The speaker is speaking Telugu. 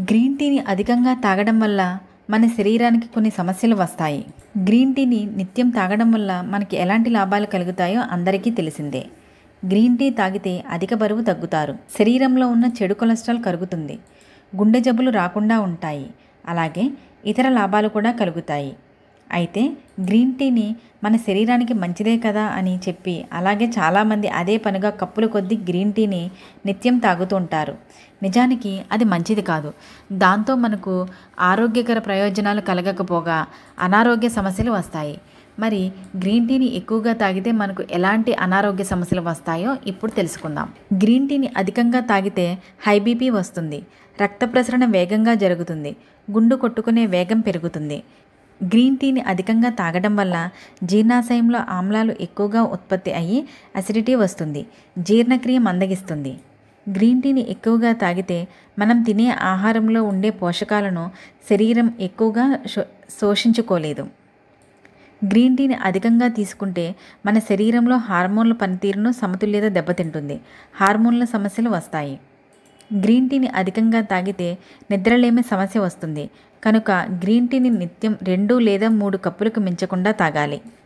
గ్రీన్ టీని అధికంగా తాగడం వల్ల మన శరీరానికి కొన్ని సమస్యలు వస్తాయి గ్రీన్ టీని నిత్యం తాగడం వల్ల మనకి ఎలాంటి లాభాలు కలుగుతాయో అందరికీ తెలిసిందే గ్రీన్ టీ తాగితే అధిక బరువు తగ్గుతారు శరీరంలో ఉన్న చెడు కొలెస్ట్రాల్ కరుగుతుంది గుండె జబ్బులు రాకుండా ఉంటాయి అలాగే ఇతర లాభాలు కూడా కలుగుతాయి అయితే గ్రీన్ టీని మన శరీరానికి మంచిదే కదా అని చెప్పి అలాగే చాలామంది అదే పనిగా కప్పుల కొద్దీ గ్రీన్ టీని నిత్యం తాగుతూ ఉంటారు నిజానికి అది మంచిది కాదు దాంతో మనకు ఆరోగ్యకర ప్రయోజనాలు కలగకపోగా అనారోగ్య సమస్యలు వస్తాయి మరి గ్రీన్ టీని ఎక్కువగా తాగితే మనకు ఎలాంటి అనారోగ్య సమస్యలు వస్తాయో ఇప్పుడు తెలుసుకుందాం గ్రీన్ టీని అధికంగా తాగితే హై బీపీ వస్తుంది రక్త ప్రసరణ వేగంగా జరుగుతుంది గుండు కొట్టుకునే వేగం పెరుగుతుంది గ్రీన్ టీని అధికంగా తాగడం వల్ల జీర్ణాశయంలో ఆమ్లాలు ఎక్కువగా ఉత్పత్తి అయ్యి అసిడిటీ వస్తుంది జీర్ణక్రియ మందగిస్తుంది గ్రీన్ టీని ఎక్కువగా తాగితే మనం తినే ఆహారంలో ఉండే పోషకాలను శరీరం ఎక్కువగా శో- శోషించుకోలేదు గ్రీన్ టీని అధికంగా తీసుకుంటే మన శరీరంలో హార్మోన్ల పనితీరును సమతుల్యత దెబ్బతింటుంది హార్మోన్ల సమస్యలు వస్తాయి గ్రీన్ టీని అధికంగా తాగితే నిద్రలేమి సమస్య వస్తుంది కనుక గ్రీన్ టీని నిత్యం రెండు లేదా మూడు కప్పులకు మించకుండా తాగాలి